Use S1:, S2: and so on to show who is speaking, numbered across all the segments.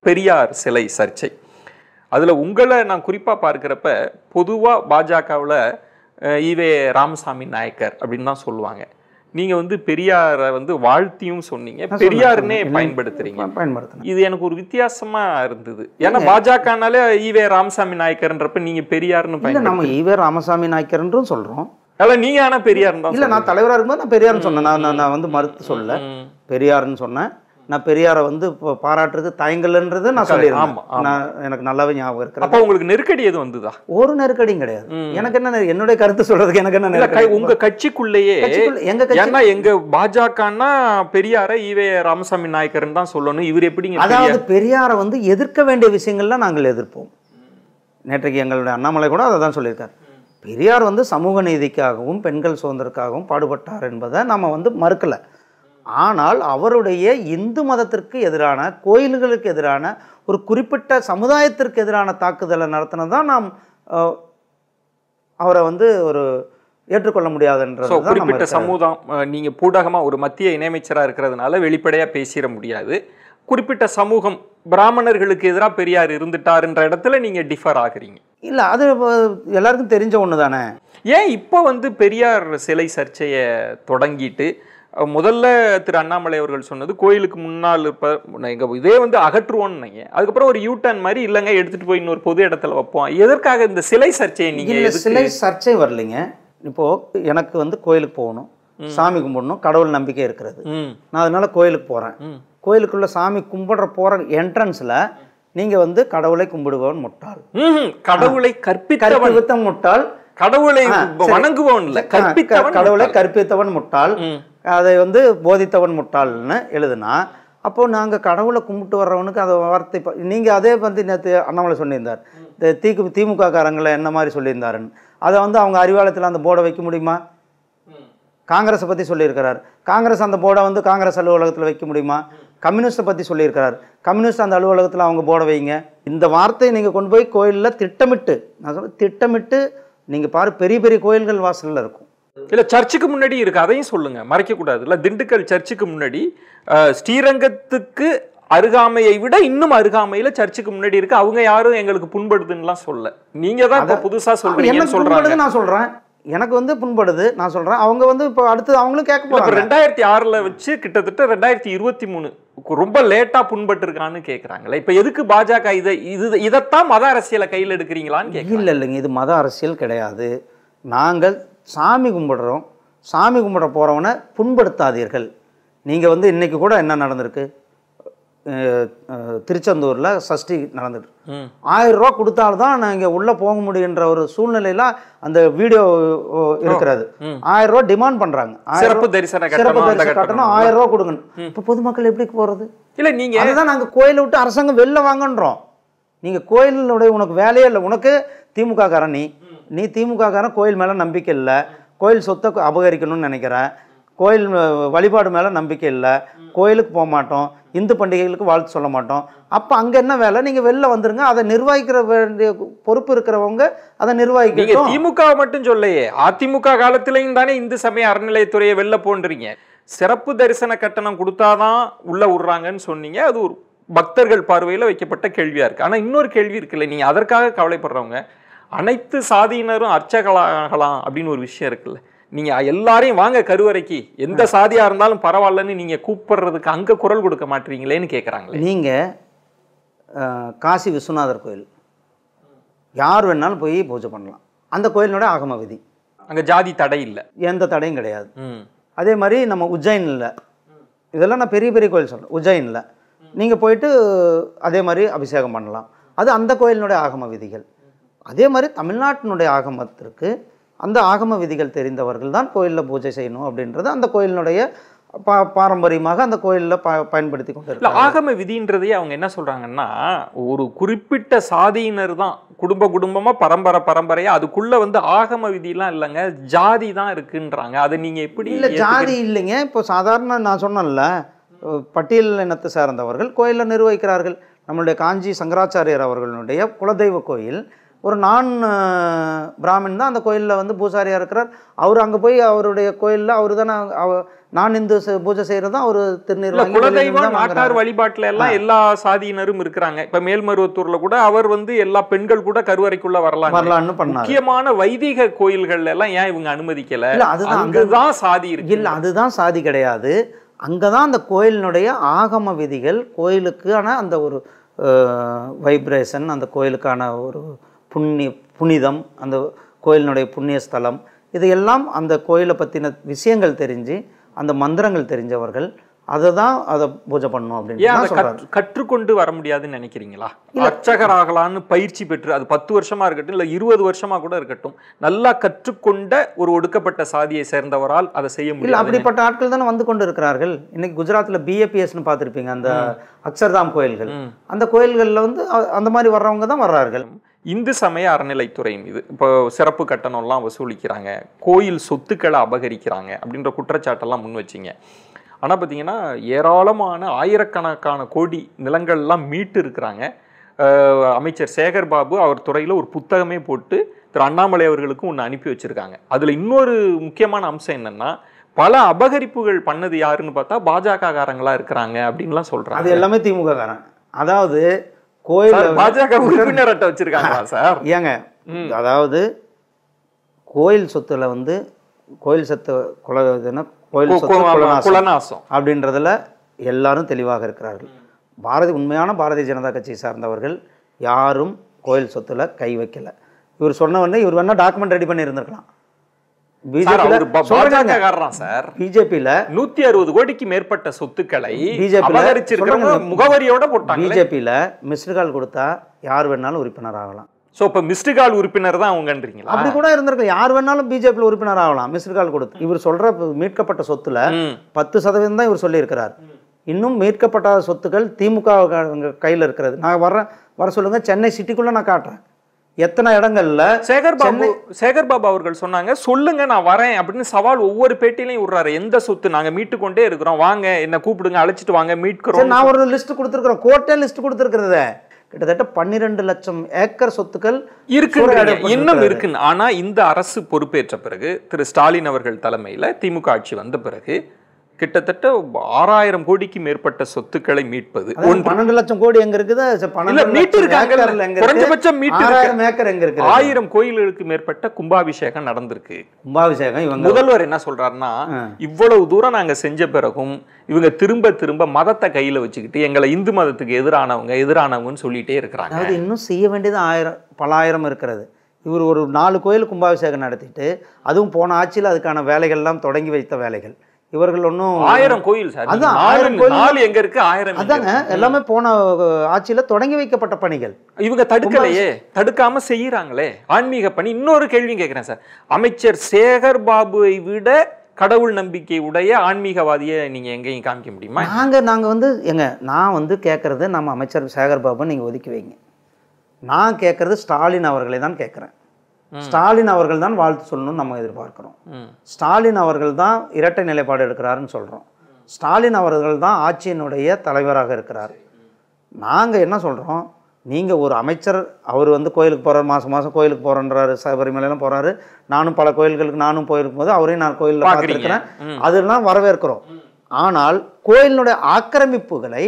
S1: பெரியார் சிலை சர்ச்சை அதில் உங்களை நான் குறிப்பாக பார்க்குறப்ப பொதுவாக பாஜகவில் ஈவே ராமசாமி நாயக்கர் அப்படின்னு தான் சொல்லுவாங்க நீங்கள் வந்து பெரியாரை வந்து வாழ்த்தியும் சொன்னீங்க பெரியாருன்னே பயன்படுத்துறீங்க
S2: பயன்படுத்தினேன்
S1: இது எனக்கு ஒரு வித்தியாசமா இருந்தது ஏன்னா பாஜகனாலே ஈவே ராமசாமி நாயக்கர்ன்றப்ப நீங்க பெரியார்னு
S2: இல்லை
S1: பயன்படுத்த
S2: நம்ம ஈவே ராமசாமி நாய்க்கர்ன்றும் சொல்கிறோம்
S1: அல்ல நீங்க ஆனா பெரியார் தான்
S2: இல்லை நான் தலைவராக இருக்கும்போது நான் பெரியார்னு சொன்னேன் நான் நான் நான் வந்து மறுத்து சொல்ல
S1: ம்.
S2: பெரியார்னு சொன்னேன் நான் பெரியாரை வந்து இப்போ பாராட்டுறது தயங்கலன்றது நான் சொல்லியிருந்தேன்
S1: ஆமா, ஆமா.
S2: நான் எனக்கு நல்லாவே ஞாபகம் இருக்கிறது
S1: அப்ப உங்களுக்கு நெருக்கடி எதுவும் வந்ததா
S2: ஒரு நெருக்கடியும் கிடையாது எனக்கு என்ன நெரு- என்னுடைய கருத்து சொல்றதுக்கு எனக்கு என்ன
S1: இல்ல
S2: நெருக்கடி
S1: கை- உங்க கட்சிக்குள்ளேயே
S2: கட்சிக்குள்ள- எங்க கட்சி
S1: ஏன்னா எங்க பாஜகன்னா பெரியார ஈவே ராமசாமி நாயக்கர்னு தான் சொல்லணும் இவர் எப்படிங்க
S2: அதாவது
S1: பெரியார்?
S2: பெரியாரை வந்து எதிர்க்க வேண்டிய விஷயங்கள்லாம் நாங்கள் எதிர்ப்போம் நேற்றைக்கு எங்களுடைய அண்ணாமலை கூட அதை தான் சொல்லியிருக்கார் பெரியார் வந்து சமூக நீதிக்காகவும் பெண்கள் சுதந்திரக்காகவும் பாடுபட்டார் என்பதை நம்ம வந்து மறுக்கலை ஆனால் அவருடைய இந்து மதத்திற்கு எதிரான கோயில்களுக்கு எதிரான ஒரு குறிப்பிட்ட சமுதாயத்திற்கு எதிரான தாக்குதலை நடத்தினது தான் நாம் அஹ், அவரை வந்து ஒரு ஏற்றுக்கொள்ள முடியாதுன்றது
S1: So,
S2: தான் நம்ம
S1: குறிப்பிட்ட
S2: இருக்கிற-
S1: சமூகம் அஹ், நீங்க பூடகமா ஒரு மத்திய இணையமைச்சரா இருக்கிறதுனால வெளிப்படையா பேசிட முடியாது குறிப்பிட்ட சமூகம் பிராமணர்களுக்கு எதிராக பெரியார் இருந்துட்டாருன்ற இடத்துல நீங்க டிஃபர் ஆகுறீங்க
S2: இல்ல அது இப்போ எல்லாருக்கும் தெரிஞ்ச ஒன்று தானே
S1: ஏன் இப்போ வந்து பெரியார் சிலை சர்ச்சையை தொடங்கிட்டு அஹ், முதல்ல திரு அண்ணாமலை அவர்கள் சொன்னது கோயிலுக்கு முன்னால் இருப்ப எங்க இதே வந்து அகற்றுவோன்னு அதுக்கப்புறம் ஒரு யூ டர்ன் மாதிரி இல்லைங்க எடுத்துட்டு போய் இன்னொரு பொது இடத்துல வைப்போம் எதற்காக இந்த சிலை சர்ச்சையை நீங்க
S2: இல்ல
S1: எதுக்கு-
S2: சிலை சர்ச்சை வரலைங்க இப்போ எனக்கு வந்து கோயிலுக்கு போகணும் சாமி கும்பிடணும் கடவுள் நம்பிக்கை இருக்கிறது
S1: ம்
S2: நான் அதனால கோயிலுக்கு போறேன்
S1: ம்.
S2: கோயிலுக்குள்ள சாமி கும்பிடுற போற என்ட்ரன்ஸ்ல நீங்க வந்து கடவுளை கும்பிடுபவன் முட்டாள்
S1: ம்ஹும். கடவுளை கற்பித்தவன்
S2: கற்பித்த முட்டாள்
S1: கடவுளை
S2: ஆ, சரி.
S1: வணங்குபவன் இல்ல
S2: க-
S1: கற்பித்தவன்
S2: கடவுளை
S1: முட்டாள்.
S2: கற்பித்தவன் முட்டாள்
S1: ம்.
S2: அதை வந்து போதித்தவன் முட்டாள்னு எழுதுனா அப்போ நாங்க கடவுளை கும்பிட்டு வர்றவனுக்கு அதை வார்த்தை ப- நீங்க அதே வந்து நேற்று அண்ணாமலை சொல்லியிருந்தார் இந்த தீக்கு திமுக காரங்களை என்ன மாதிரி சொல்லியிருந்தாருன்னு அதை வந்து அவங்க அறிவாலயத்தில் அந்த போர்டை வைக்க முடியுமா காங்கிரஸை பற்றி சொல்லியிருக்கிறார் காங்கிரஸ் அந்த போர்டை வந்து காங்கிரஸ் அலுவலகத்தில் வைக்க முடியுமா கம்யூனிஸ்ட்டை பற்றி சொல்லியிருக்கிறார் கம்யூனிஸ்ட் அந்த அலுவலகத்தில் அவங்க போர்டை வைங்க இந்த வார்த்தையை நீங்கள் கொண்டு போய் கோயிலில் திட்டமிட்டு நான் சொல்ல திட்டமிட்டு நீங்கள் பாரு பெரிய பெரிய கோயில்கள் வாசலில் இருக்கும்
S1: இல்ல சர்ச்சுக்கு முன்னாடி இருக்கு அதையும் சொல்லுங்க மறைக்க கூடாது இல்ல திண்டுக்கல் சர்ச்சுக்கு முன்னாடி அஹ், ஸ்ரீரங்கத்துக்கு அருகாமையை விட இன்னும் அருகாமையில சர்ச்சுக்கு முன்னாடி இருக்கு அவங்க யாரும் எங்களுக்கு புண்படுதுன்னுலாம் சொல்ல நீங்க தான் இப்ப புதுசா சொல்றீங்கன்னு
S2: எனக்கு
S1: சொல்றாங்க
S2: புண்படுது நான் சொல்கிறேன் எனக்கு வந்து புண்படுது நான் சொல்கிறேன் அவங்க வந்து இப்போ அடுத்து அவங்களும் கேட்க
S1: இப்ப
S2: போகிறாங்க
S1: ரெண்டாயிரத்தி ஆறுல வச்சு கிட்டத்தட்ட ரெண்டாயிரத்தி இருபத்தி மூணு ரொம்ப லேட்டா புண்பட்டு இருக்கான்னு கேக்குறாங்களே இப்ப எதுக்கு பாஜக இதை இது இதைத்தான் மத அரசியலை கையில் எடுக்கிறீங்களான்னு கேட்க
S2: இல்லை இல்லைங்க இது மத அரசியல் கிடையாது நாங்கள் சாமி கும்பிடுறோம் சாமி கும்பிட போகிறவனை புண்படுத்தாதீர்கள் நீங்கள் வந்து இன்னைக்கு கூட என்ன நடந்திருக்கு அஹ், அஹ், திருச்செந்தூரில் சஷ்டி நடந்துட்டு
S1: ம்.
S2: ஆயிரம் ரூபா கொடுத்தால்தான் நாங்கள் உள்ளே போக முடியுன்ற ஒரு சூழ்நிலையில அந்த வீடியோ இருக்கிறது
S1: ம்.
S2: ஆயிரம் ரூபா டிமாண்ட் பண்ணுறாங்க
S1: சிறப்பு தரிசன
S2: சிறப்பு
S1: கட்டணம் அந்த
S2: தரிசன கட்டணம்
S1: கட்டணம்
S2: ஆயிரம் ரூபா கொடுங்க இப்போ பொதுமக்கள் எப்படி போகிறது
S1: இல்ல நீங்க
S2: அதுதான் நாங்கள் கோயிலை விட்டு அரசாங்கம் வெளில வாங்கன்றோம் நீங்கள் கோயிலுடைய உனக்கு வேலையே இல்லை உனக்கு திமுக காரன் நீ நீ திமுக காரன் கோயில் மேலே நம்பிக்கை இல்லை கோயில் சொத்தை அபகரிக்கணும்னு நினைக்கிற கோயில் அஹ், வழிபாடு மேலே நம்பிக்கை இல்லை கோயிலுக்கு போக மாட்டோம் இந்து பண்டிகைகளுக்கு வாழ்த்து சொல்ல மாட்டோம் அப்போ அங்கே என்ன வேலை நீங்கள் வெளில வந்துருங்க அதை நிர்வகிக்கிற வேண்டிய பொறுப்பு இருக்கிறவங்க அதை
S1: நீங்க
S2: நிர்வகிக்கட்டும்
S1: திமுக மட்டும் சொல்லையே அதிமுக காலத்திலையும் தானே இந்து சமய அறநிலையத்துறையை வெளில போன்றீங்க சிறப்பு தரிசன கட்டணம் கொடுத்தாதான் உள்ள விடுறாங்கன்னு சொன்னீங்க அது ஒரு பக்தர்கள் பார்வையில வைக்கப்பட்ட கேள்வியா இருக்கு ஆனா இன்னொரு கேள்வி இருக்குல்ல நீங்க அதற்காக கவலைப்படுறவங்க அனைத்து சாதியினரும் அர்ச்சகளாகலாம் அப்படின்னு ஒரு விஷயம் இருக்குல்ல நீங்க எல்லாரையும் வாங்க கருவறைக்கு எந்த சாதியா இருந்தாலும் பரவாயில்லன்னு நீங்க கூப்பிடுறதுக்கு அங்க குரல் கொடுக்க மாட்டீங்களேன்னு கேக்குறாங்களே
S2: நீங்கள் காசி விஸ்வநாதர் கோயில் யார் வேணாலும் போய் பூஜை பண்ணலாம் அந்த கோயிலினோட ஆகம விதி
S1: அங்க ஜாதி தடை இல்ல
S2: எந்த தடையும் கிடையாது
S1: ம்
S2: அதே மாதிரி நம்ம உஜ்ஜைனில் இதெல்லாம் நான் பெரிய பெரிய கோயில் சொல்கிறேன் உஜ்ஜைனில் நீங்கள் போயிட்டு அதே மாதிரி அபிஷேகம் பண்ணலாம் அது அந்த கோயிலினுடைய ஆகம விதிகள் அதே மாதிரி தமிழ்நாட்டினுடைய ஆகமத்திற்கு அந்த ஆகம விதிகள் தெரிந்தவர்கள் தான் கோயிலில் பூஜை செய்யணும் அப்படின்றது அந்த கோயிலினுடைய பா பாரம்பரியமாக அந்த கோயிலில் ப பயன்படுத்தி கொண்டு
S1: இல்ல
S2: இருக்காங்க.
S1: ஆகம விதின்றதையே அவங்க என்ன சொல்றாங்கன்னா ஒரு குறிப்பிட்ட சாதியினர் தான் குடும்ப குடும்பமா பரம்பரை பரம்பரையா அதுக்குள்ள வந்து ஆகம விதிலாம் இல்லைங்க ஜாதி தான் இருக்குன்றாங்க அதை நீங்க எப்படி
S2: இல்லை
S1: ஏத்துக்கிறீங்க?
S2: ஜாதி இல்லைங்க இப்போ சாதாரண நான் சொன்னேன்ல அஹ் பட்டியல் இனத்தை சார்ந்தவர்கள் கோயிலில் நிர்வகிக்கிறார்கள் நம்மளுடைய காஞ்சி சங்கராச்சாரியர் அவர்களுடைய குலதெய்வ கோயில் ஒரு நான் அஹ், பிராமின் தான் அந்த கோயிலில் வந்து பூசாரியாக இருக்கிறார் அவர் அங்கே போய் அவருடைய கோயிலில் அவர் தானே அவ நான் இந்து ச- பூஜை செய்யறது தான் ஒரு திருநீர்
S1: இல்ல
S2: வாங்கி வெளியில இருந்து
S1: குலதெய்வம்
S2: தான்
S1: நாட்டார்
S2: வாங்குறாரு.
S1: வழிபாட்டுல எல்லாம் எல்லா சாதியினரும் இருக்கிறாங்க இப்ப மேல்மருவத்தூர்ல கூட அவர் வந்து எல்லா பெண்கள் கூட கருவறைக்குள்ள வரலாம்
S2: வரலான்னு பண்ணாரு
S1: முக்கியமான வைதிக கோயில்கள்ல எல்லாம் ஏன் இவங்க அனுமதிக்கல
S2: இல்ல அதுதான் அங்க
S1: அங்கதான் சாதி இருக்கு
S2: இல்ல அதுதான் சாதி கிடையாது அங்கதான் அந்த கோயிலினுடைய ஆகம விதிகள் கோயிலுக்கான அந்த ஒரு வைப்ரேஷன் அந்த கோயிலுக்கான ஒரு புண்ணிய புனிதம் அந்த கோயிலினுடைய புண்ணிய ஸ்தலம் இதையெல்லாம் அந்த கோயிலை பற்றின விஷயங்கள் தெரிஞ்சு அந்த மந்திரங்கள் தெரிஞ்சவர்கள் அதை தான் அதை பூஜை பண்ணணும் அப்படின்னு
S1: ஏன்
S2: தான்
S1: அதை
S2: சொல்றாரு
S1: கற்று- கற்றுக்கொண்டு வர முடியாதுன்னு நினைக்கிறீங்களா அர்ச்சகர் ஆகலான்னு பயிற்சி பெற்று அது பத்து வருஷமா இருக்கட்டும் இல்ல இருபது வருஷமா கூட இருக்கட்டும் நல்லா கற்றுக்கொண்ட ஒரு ஒடுக்கப்பட்ட சாதியை சேர்ந்தவரால் அதை செய்ய
S2: இல்ல
S1: முடியாது
S2: அப்படிப்பட்ட ஆட்கள் தானே வந்து கொண்டு இருக்கிறார்கள் இன்னைக்கு குஜராத்ல பிஏபிஎஸ்னு பார்த்திருப்பீங்க அந்த அக்ஷர்தாம் கோயில்கள்
S1: ம்.
S2: அந்த கோயில்கள்ல வந்து அ- அந்த மாதிரி வர்றவங்க தான் வர்றார்கள்
S1: இந்து சமய அறநிலைத்துறை மீது இப்போ சிறப்பு கட்டணம்லாம் வசூலிக்கிறாங்க கோயில் சொத்துக்களை அபகரிக்கிறாங்க அப்படின்ற குற்றச்சாட்டெல்லாம் முன் வச்சிங்க ஆனால் பார்த்தீங்கன்னா ஏராளமான ஆயிரக்கணக்கான கோடி நிலங்கள்லாம் மீட்டு இருக்கிறாங்க அஹ் அமைச்சர் சேகர் பாபு அவர் துறையில் ஒரு புத்தகமே போட்டு திரு அண்ணாமலை அவர்களுக்கும் ஒன்று அனுப்பி வச்சிருக்காங்க அதில் இன்னொரு முக்கியமான அம்சம் என்னன்னா பல அபகரிப்புகள் பண்ணது யாருன்னு பார்த்தா பாஜக காரங்களா இருக்கிறாங்க அப்படின்லாம்
S2: அது
S1: சொல்றாங்க
S2: எல்லாமே திமுக காரன் அதாவது கோயில்
S1: சார், பாஜக உறுப்பினர் அட்டை வச்சிருக்காங்களா சார்
S2: ஏங்க அதாவது கோயில் சொத்துல வந்து கோயில் சொத்து குல இதுன்னா கோயில்
S1: கு-
S2: சொத்து
S1: கு-
S2: குலநாசம்
S1: குலநாசம்
S2: அப்படின்றதுல எல்லாரும் தெளிவாக இருக்கிறார்கள் பாரதி உண்மையான பாரதிய ஜனதா கட்சியை சார்ந்தவர்கள் யாரும் கோயில் சொத்துல கை வைக்கல இவர் சொன்ன உடனே இவர் வேணா டாக்குமெண்ட் ரெடி பண்ணி இருந்திருக்கலாம்
S1: சார், அவரு பா-
S2: பிஜேபியில்
S1: பாஜக காரராம் சார்
S2: பிஜேபியில்
S1: நூத்தி அறுபது கோடிக்கு மேற்பட்ட சொத்துக்களை
S2: BJP ல
S1: அபகரிச்சிருக்கிறவங்க
S2: சொல்றாங்க.
S1: முகவரியோட போட்டாங்க
S2: பிஜேபியில் மிஸ்டு கால் கொடுத்தா யார் வேணாலும் உறுப்பினர் ஆகலாம்
S1: சோ இப்ப மிஸ்டு கால் உறுப்பினர் தான் அவங்கன்றீங்களா
S2: அப்படி கூட இருந்திருக்கு யார் வேணாலும் பிஜேபியில் உறுப்பினர் ஆகலாம் மிஸ்டு கால் கொடுத்து இவர் சொல்ற மீட்கப்பட்ட சொத்துல
S1: ம்.
S2: பத்து சதவீதம் தான் இவர் சொல்லியிருக்கிறார் இன்னும் மீட்கப்பட்ட சொத்துக்கள் திமுக கையில் இருக்கிறது நான் வர்றேன் வர சொல்லுங்க சென்னை சிட்டிக்குள்ள நான் காட்டுறேன் எத்தனை இடங்கள்ல
S1: சேகர் பாபு சேகர் பாபு அவர்கள் சொன்னாங்க சொல்லுங்க நான் வரேன் அப்படின்னு சவால் ஒவ்வொரு பேட்டிலையும் விடுறாரு எந்த சொத்து நாங்க மீட்டு கொண்டே இருக்கிறோம் வாங்க என்ன கூப்பிடுங்க அழைச்சிட்டு வாங்க
S2: சரி
S1: மீட்கிறோம்
S2: நான் ஒரு லிஸ்ட் கொடுத்துருக்குறேன் கோர்ட்டே லிஸ்ட் கொடுத்துருக்கிறத கிட்டத்தட்ட பன்னிரெண்டு லட்சம் ஏக்கர் சொத்துக்கள்
S1: இருக்கு
S2: சூறையாடப்பட்டிருக்கிறது.
S1: இன்னும் இருக்கு ஆனா இந்த அரசு பொறுப்பேற்ற பிறகு திரு ஸ்டாலின் அவர்கள் தலைமையில திமுக ஆட்சி வந்த பிறகு கிட்டத்தட்ட ஆறாயிரம் கோடிக்கு மேற்பட்ட சொத்துக்களை மீட்பது
S2: அதாவது
S1: ஒன்று
S2: பன்னெண்டு லட்சம் கோடி எங்க இருக்குது சரி,
S1: இல்ல
S2: பன்னெண்டு
S1: மீட்டு
S2: லட்சம்
S1: இருக்காங்க
S2: ஏக்கர்ல எங்க இருக்கு?
S1: குறைஞ்சபட்சம் மீட்டு இருக்கு.
S2: ஆறாயிரம் ஏக்கர் எங்க இருக்கு
S1: ஆயிரம் கோயில்களுக்கு மேற்பட்ட கும்பாபிஷேகம் நடந்திருக்கு
S2: கும்பாபிஷேகம் இவங்க
S1: முதல்வர் என்ன சொல்றாருன்னா
S2: ஆ.
S1: இவ்வளவு தூரம் நாங்க செஞ்ச பிறகும் இவங்க திரும்ப திரும்ப மதத்தை கையில வச்சுக்கிட்டு எங்களை இந்து மதத்துக்கு எதிரானவங்க எதிரானவங்கன்னு சொல்லிட்டே இருக்கிறாங்க
S2: அதாவது இன்னும் செய்ய வேண்டியது ஆயிரம் பல ஆயிரம் இருக்கிறது இவர் ஒரு நாலு கோயில் கும்பாபிஷேகம் நடத்திட்டு அதுவும் போன ஆட்சியில் அதுக்கான வேலைகள்லாம் தொடங்கி வைத்த வேலைகள் இவர்கள் ஒன்றும்
S1: ஆயிரம் கோயில் சார்
S2: அதான்,
S1: நீங்க
S2: ஆயிரம்
S1: நாலு
S2: கோயில்.
S1: நாலு எங்க இருக்கு ஆயிரம் எங்க
S2: அதாங்க
S1: இருக்கு?
S2: எல்லாமே போன அஹ், ஆட்சியில தொடங்கி வைக்கப்பட்ட பணிகள்
S1: இவங்க தடுக்கலையே தடுக்காம செய்யறாங்களே ஆன்மீக பணி இன்னொரு கேள்வி கேட்கிறேன் சார் அமைச்சர் சேகர் பாபுவை விட கடவுள் நம்பிக்கை உடைய ஆன்மீகவாதியை நீங்க எங்கேயும் காமிக்க முடியுமா
S2: நாங்க நாங்க வந்து எங்க நான் வந்து கேட்கறது நம்ம அமைச்சர் சேகர் பாபு நீங்க ஒதுக்கி வைங்க நான் கேட்கறது ஸ்டாலின் அவர்களை தான் கேட்குறேன் ஸ்டாலின் அவர்கள் தான் வாழ்த்து சொல்லணும்னு நம்ம எதிர்பார்க்கிறோம்
S1: ம்.
S2: ஸ்டாலின் அவர்கள் தான் இரட்டை நிலைப்பாடு எடுக்கிறாருன்னு சொல்கிறோம் ஸ்டாலின் அவர்கள் தான் ஆட்சியினுடைய தலைவராக இருக்கிறார் நாங்கள் என்ன சொல்கிறோம் நீங்கள் ஒரு அமைச்சர் அவர் வந்து கோயிலுக்கு போகிறார் மாதம் மாதம் கோயிலுக்கு போகிறன்றாரு சபரிமலையெல்லாம் போகிறாரு நானும் பல கோயில்களுக்கு நானும் போயிருக்கும் போது அவரையும் நான் கோயிலில்
S1: பார்க்கறீங்க.
S2: பார்த்துருக்கிறேன் அதெல்லாம் வரவேற்கிறோம் ஆனால் கோயிலினுடைய ஆக்கிரமிப்புகளை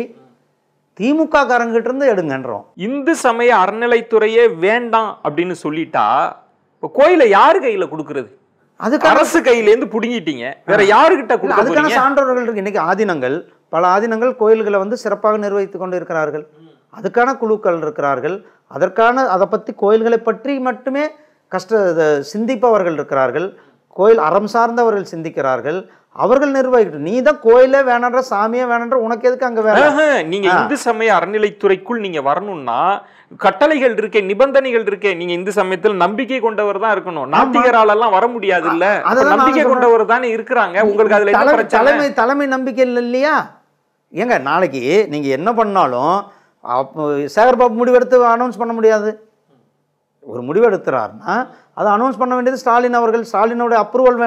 S2: திமுக காரங்கிட்ட இருந்து எடுங்கன்றோம்
S1: இந்து சமய அறநிலைத்துறையே வேண்டாம் அப்படின்னு சொல்லிட்டா இப்போ கோயிலை யாரு கையில கொடுக்கறது
S2: அதுக்கான
S1: அரசு கையில இருந்து புடுங்கிட்டீங்க வேற யாருகிட்ட
S2: இல்ல,
S1: கொடுக்க
S2: அதுக்கான
S1: போறீங்க
S2: சான்றோர்கள் இருக்கு இன்னைக்கு ஆதீனங்கள் பல ஆதீனங்கள் கோயில்களை வந்து சிறப்பாக நிர்வகித்து கொண்டு இருக்கிறார்கள் அதுக்கான குழுக்கள் இருக்கிறார்கள் அதற்கான அதை பற்றி கோயில்களை பற்றி மட்டுமே கஷ்ட இத சிந்திப்பவர்கள் இருக்கிறார்கள் கோயில் அறம் சார்ந்தவர்கள் சிந்திக்கிறார்கள் அவர்கள் நிர்வகிக்கட்டும் நீ தான் கோயிலே வேணான்ற சாமியே வேணான்ற உனக்கு எதுக்கு அங்கே வேலை
S1: ஆஹா, நீங்க இந்து சமய அறநிலைத்துறைக்குள் நீங்க வரணும்னா கட்டளைகள் இருக்கே நிபந்தனைகள் இருக்கே நீங்க இந்து சமயத்தில் நம்பிக்கை கொண்டவர் தான் இருக்கணும் நாத்திகரால எல்லாம் வர முடியாது இல்ல
S2: அ- அததான் நான்
S1: நம்பிக்கை
S2: சொல்றேன்.
S1: கொண்டவர் தானே இருக்கிறாங்க உங்களுக்கு அதுல என்ன
S2: தலைமை
S1: பிரச்சனை
S2: தலைமை தலைமை நம்பிக்கை இல்லை இல்லையா ஏங்க நாளைக்கு நீங்க என்ன பண்ணாலும் அப்போ சேகர்பாபு முடிவெடுத்து அனௌன்ஸ் பண்ண முடியாது ஒரு முடிவு எடுக்கிறாருன்னா அதை அனௌன்ஸ் பண்ண வேண்டியது ஸ்டாலின் அவர்கள் ஸ்டாலினோட அப்ரூவல் வேணும்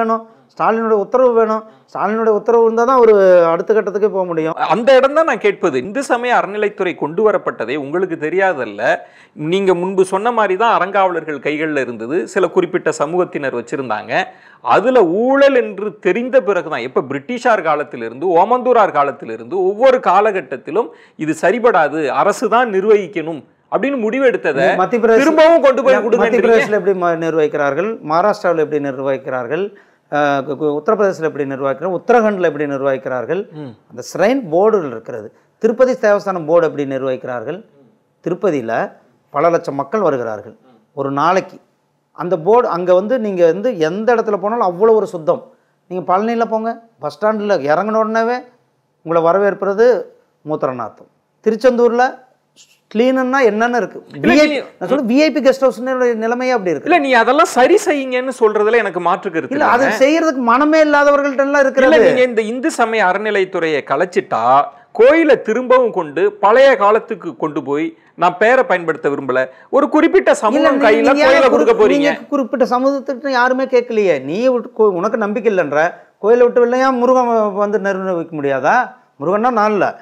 S2: ஸ்டாலினுடைய உத்தரவு வேணும் ஸ்டாலினுடைய உத்தரவு இருந்தால் தான் ஒரு அடுத்த கட்டத்துக்கு போக முடியும்
S1: அந்த இடம் தான் நான் கேட்பது இந்து சமய அறநிலைத்துறை கொண்டு வரப்பட்டதே உங்களுக்கு தெரியாதல்ல நீங்க முன்பு சொன்ன மாதிரி தான் அறங்காவலர்கள் கைகளில் இருந்தது சில குறிப்பிட்ட சமூகத்தினர் வச்சிருந்தாங்க அதுல ஊழல் என்று தெரிந்த பிறகுதான் எப்ப பிரிட்டிஷார் காலத்திலிருந்து ஓமந்தூரார் காலத்திலிருந்து ஒவ்வொரு காலகட்டத்திலும் இது சரிபடாது அரசு தான் நிர்வகிக்கணும் அப்படின்னு முடிவெடுத்ததை
S2: மத்திய பிரதேச
S1: திரும்பவும் கொண்டு போய்
S2: மத்திய
S1: கொடுங்க
S2: பிரதேசில் எப்படி ம- நிர்வகிக்கிறார்கள் மகாராஷ்டிராவில் எப்படி நிர்வகிக்கிறார்கள் அஹ் கு- கு- உத்தரப்பிரதேசத்தில் எப்படி நிர்வகிக்கிறார்கள் உத்தரகண்டில் எப்படி நிர்வகிக்கிறார்கள்
S1: ம்.
S2: அந்த ஸ்ரைன் போர்டுகள் இருக்கிறது திருப்பதி தேவஸ்தானம் போர்டு எப்படி நிர்வகிக்கிறார்கள் திருப்பதியில் பல லட்சம் மக்கள் வருகிறார்கள் ஒரு நாளைக்கு அந்த போர்டு அங்கே வந்து நீங்கள் வந்து எந்த இடத்துல போனாலும் அவ்வளோ ஒரு சுத்தம் நீங்கள் பழனியில் போங்க பஸ் ஸ்டாண்டில் இறங்கின உடனேவே உங்களை வரவேற்பது மூத்திரநாத்தம் திருச்செந்தூரில் க்ளீனுன்னா என்னென்ன இருக்குது
S1: இல்ல,
S2: விஐபி
S1: நீ-
S2: நான் சொல்ல விஐபி கெஸ்ட் ஹவுஸ் நிலைமையே அப்படி இருக்கு
S1: இல்ல நீ அதெல்லாம் சரி செய்யுங்கன்னு சொல்றதுல எனக்கு மாற்று கருத்து
S2: இல்ல
S1: இல்ல.
S2: அது செய்யறதுக்கு மனமே இல்லாதவர்கள்ட்ட எல்லாம்
S1: இல்ல
S2: இருக்கிறது
S1: நீங்க இந்த இந்து சமய அறநிலைத்துறையை கலைச்சிட்டா கோயிலை திரும்பவும் கொண்டு பழைய காலத்துக்கு கொண்டு போய் நான் பேரை பயன்படுத்த விரும்பல ஒரு குறிப்பிட்ட
S2: இல்ல,
S1: சமூகம்
S2: நீ-
S1: கையில
S2: நீங்க
S1: கோயிலை
S2: யாரை
S1: கொடுக்க
S2: குறி-
S1: போறீங்க
S2: நீங்க குறிப்பிட்ட சமூகத்துக்கு யாருமே கேட்கலையே நீ விட்டு கோ- உனக்கு நம்பிக்கை இல்லைன்ற கோயிலை விட்டு இல்லையா முருகன் வந்து நிர்ணயிக்க முடியாதா முருகன்னா நான் இல்லை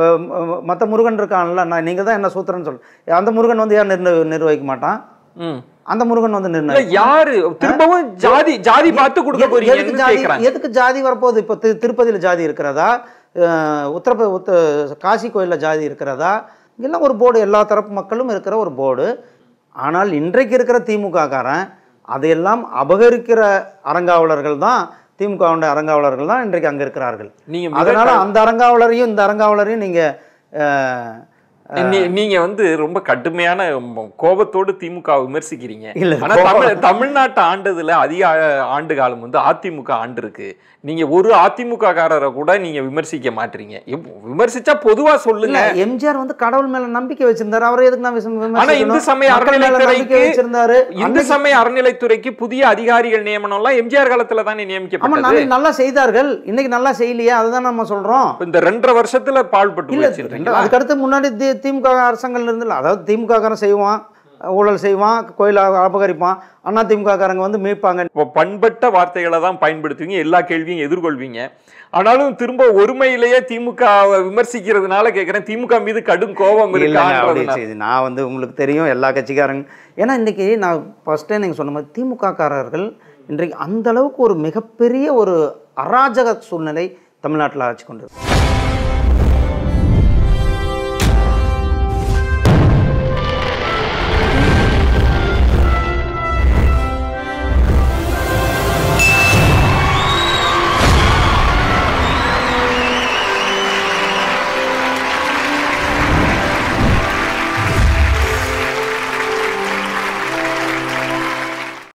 S2: மற்ற முருகன் இருக்கான்ல நான் நீங்கள் தான் என்ன சூத்திரன்னு சொல் அந்த முருகன் வந்து ஏன் நிர்ணய நிர்வகிக்க மாட்டான்
S1: ம்.
S2: அந்த முருகன் வந்து
S1: இல்ல
S2: நிர்ணயம்
S1: யாரு திரும்பவும் ஜாதி ஜாதி பார்த்து கொடுக்க
S2: எதுக்கு
S1: போறீங்கன்னு
S2: ஜாதி
S1: கேக்குறாங்க
S2: எதுக்கு ஜாதி வரப்போகுது இப்போ திரு திருப்பதியில் ஜாதி இருக்கிறதா அஹ் உத்தரப்ப உத்த காசி கோயிலில் ஜாதி இருக்கிறதா இதெல்லாம் ஒரு போர்டு எல்லா தரப்பு மக்களும் இருக்கிற ஒரு போர்டு ஆனால் இன்றைக்கு இருக்கிற திமுக காரன் அதையெல்லாம் அபகரிக்கிற அறங்காவலர்கள் தான் திமுகவுடைய அறங்காவலர்கள் தான் இன்றைக்கு அங்கே இருக்கிறார்கள்
S1: நீங்க
S2: அதனால
S1: மிக-
S2: அந்த அறங்காவலரையும் இந்த அறங்காவலரையும் நீங்கள்
S1: நீ- நீங்க வந்து ரொம்ப கடுமையான ம், கோபத்தோடு திமுக விமர்சிக்கிறீங்க
S2: இல்ல,
S1: ஆனா தமிழ் தமிழ்நாட்டை ஆண்டதுல அதிக ஆ- ஆண்டு காலம் வந்து அதிமுக ஆண்டு இருக்கு நீங்க ஒரு அதிமுக காரரை கூட நீங்க விமர்சிக்க மாட்டீங்க எப்ப- விமர்சிச்சா பொதுவா சொல்லுங்க
S2: இல்ல எம்ஜிஆர் வந்து கடவுள் மேல நம்பிக்கை வச்சிருந்தாரு அவரை எதுக்கு நான் விமர்சி-
S1: ஆனா இந்து
S2: விமர்சிக்கணும்?
S1: சமய
S2: மக்கள் மேல நம்பிக்கை
S1: அறநிலைத்துறைக்கு
S2: வச்சிருந்தாரு
S1: இந்து சமய அறநிலைத்துறைக்கு புதிய அதிகாரிகள் நியமனம் எல்லாம் எம்ஜிஆர் காலத்துல தானே
S2: ஆமா
S1: நியமிக்கப்பட்டது
S2: நாளைக்கு நல்லா செய்தார்கள் இன்னைக்கு நல்லா செய்யலையா அதுதான் நம்ம சொல்றோம்
S1: இப்ப இந்த ரெண்டரை வருஷத்துல பாழ்பட்டு
S2: இல்ல
S1: வச்சிருக்கீங்களா
S2: அதுக்கு அடுத்து முன்னாடி தி- திமுக அரசாங்கங்கள் இருந்தில்ல அதாவது திமுக காரன் செய்வான் ஊழல் செய்வான் கோயிலை அபகரிப்பான் அண்ணா திமுக காரங்க வந்து மீட்பாங்க
S1: இப்போ பண்பட்ட வார்த்தைகளை தான் பயன்படுத்துவீங்க எல்லா கேள்வியும் எதிர்கொள்வீங்க ஆனாலும் திரும்ப ஒருமையிலேயே திமுக வை விமர்சிக்கிறதுனால கேக்குறேன் திமுக மீது கடும் கோபம்
S2: இல்லைங்க, அப்படி
S1: இருக்கான்றதுனால
S2: செய்து. நான் வந்து உங்களுக்கு தெரியும் எல்லா கட்சிக்காரங்க ஏன்னா இன்னைக்கு நான் ஃபர்ஸ்டே நீங்கள் சொன்ன மாதிரி திமுக காரர்கள் இன்றைக்கு அந்த அளவுக்கு ஒரு மிகப்பெரிய ஒரு அராஜக சூழ்நிலை தமிழ்நாட்டில் ஆட்சி கொண்டு இருக்கு.